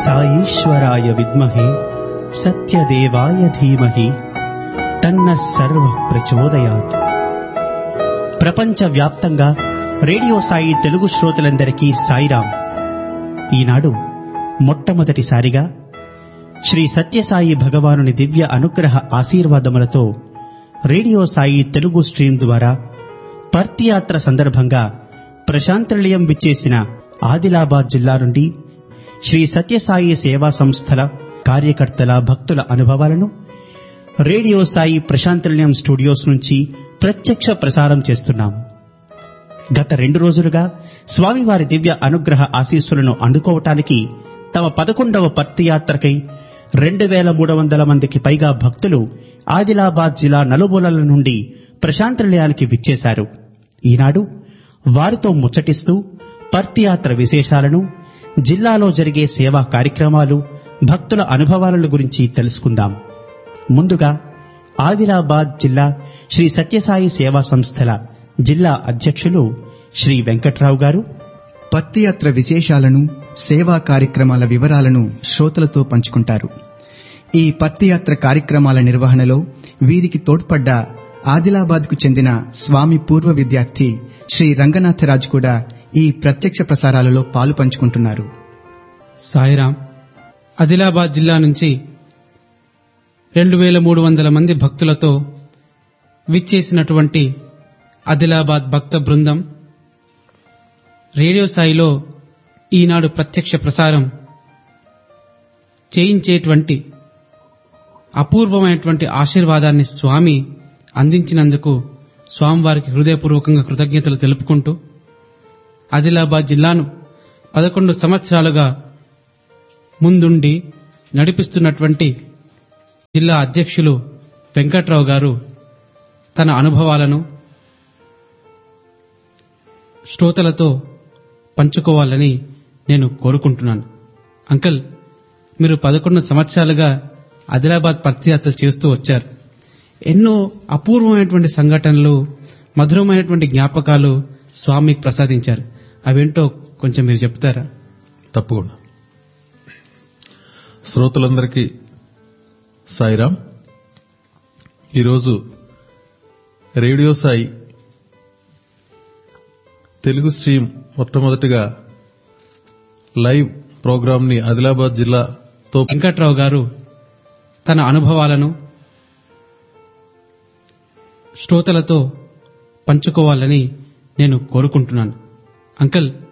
సాయీశ్వరాయ విద్మహే సత్యదేవాయ ధీమహి తన్న సర్వ ప్రచోదయాత్ ప్రపంచవ్యాప్తంగా రేడియో సాయి తెలుగు శ్రోతలందరికీ సాయిరాం ఈనాడు మొట్టమొదటిసారిగా శ్రీ సత్యసాయి భగవానుని దివ్య అనుగ్రహ ఆశీర్వాదములతో రేడియో సాయి తెలుగు స్ట్రీమ్ ద్వారా పర్తియాత్ర సందర్భంగా ప్రశాంతనిలయం విచ్చేసిన ఆదిలాబాద్ జిల్లా నుండి శ్రీ సత్యసాయి సేవా సంస్థల కార్యకర్తల భక్తుల అనుభవాలను రేడియో సాయి ప్రశాంతనిలయం స్టూడియోస్ నుంచి ప్రత్యక్ష ప్రసారం చేస్తున్నాం గత రెండు రోజులుగా స్వామివారి దివ్య అనుగ్రహ ఆశీస్సులను అందుకోవటానికి తమ పదకొండవ పర్తియాత్రకై రెండు వేల మూడు వందల మందికి పైగా భక్తులు ఆదిలాబాద్ జిల్లా నలుమూలల నుండి ప్రశాంతనిలయానికి విచ్చేశారు ఈనాడు వారితో ముచ్చటిస్తూ పర్తియాత్ర విశేషాలను జిల్లాలో జరిగే సేవా కార్యక్రమాలు భక్తుల అనుభవాలను గురించి తెలుసుకుందాం ముందుగా ఆదిలాబాద్ జిల్లా శ్రీ సత్యసాయి సేవా సంస్థల జిల్లా అధ్యక్షులు శ్రీ వెంకట్రావు గారు పత్తియాత్ర విశేషాలను సేవా కార్యక్రమాల వివరాలను శ్రోతలతో పంచుకుంటారు ఈ పత్తియాత్ర కార్యక్రమాల నిర్వహణలో వీరికి తోడ్పడ్డ ఆదిలాబాద్కు చెందిన స్వామి పూర్వ విద్యార్థి శ్రీ రంగనాథరాజు కూడా ఈ ప్రత్యక్ష ప్రసారాలలో పాలు పంచుకుంటున్నారు సాయిరాం ఆదిలాబాద్ జిల్లా నుంచి రెండు వేల మూడు వందల మంది భక్తులతో విచ్చేసినటువంటి ఆదిలాబాద్ భక్త బృందం రేడియో సాయిలో ఈనాడు ప్రత్యక్ష ప్రసారం చేయించేటువంటి అపూర్వమైనటువంటి ఆశీర్వాదాన్ని స్వామి అందించినందుకు స్వామివారికి హృదయపూర్వకంగా కృతజ్ఞతలు తెలుపుకుంటూ ఆదిలాబాద్ జిల్లాను పదకొండు సంవత్సరాలుగా ముందుండి నడిపిస్తున్నటువంటి జిల్లా అధ్యక్షులు వెంకట్రావు గారు తన అనుభవాలను శ్రోతలతో పంచుకోవాలని నేను కోరుకుంటున్నాను అంకల్ మీరు పదకొండు సంవత్సరాలుగా ఆదిలాబాద్ పత్రయాత్ర చేస్తూ వచ్చారు ఎన్నో అపూర్వమైనటువంటి సంఘటనలు మధురమైనటువంటి జ్ఞాపకాలు స్వామికి ప్రసాదించారు అవేంటో కొంచెం మీరు చెప్తారా తప్పకుండా శ్రోతలందరికీ సాయిరాం ఈరోజు రేడియో సాయి తెలుగు స్ట్రీమ్ మొట్టమొదటిగా లైవ్ ప్రోగ్రామ్ ని ఆదిలాబాద్ జిల్లాతో వెంకట్రావు గారు తన అనుభవాలను శ్రోతలతో పంచుకోవాలని నేను కోరుకుంటున్నాను అంకల్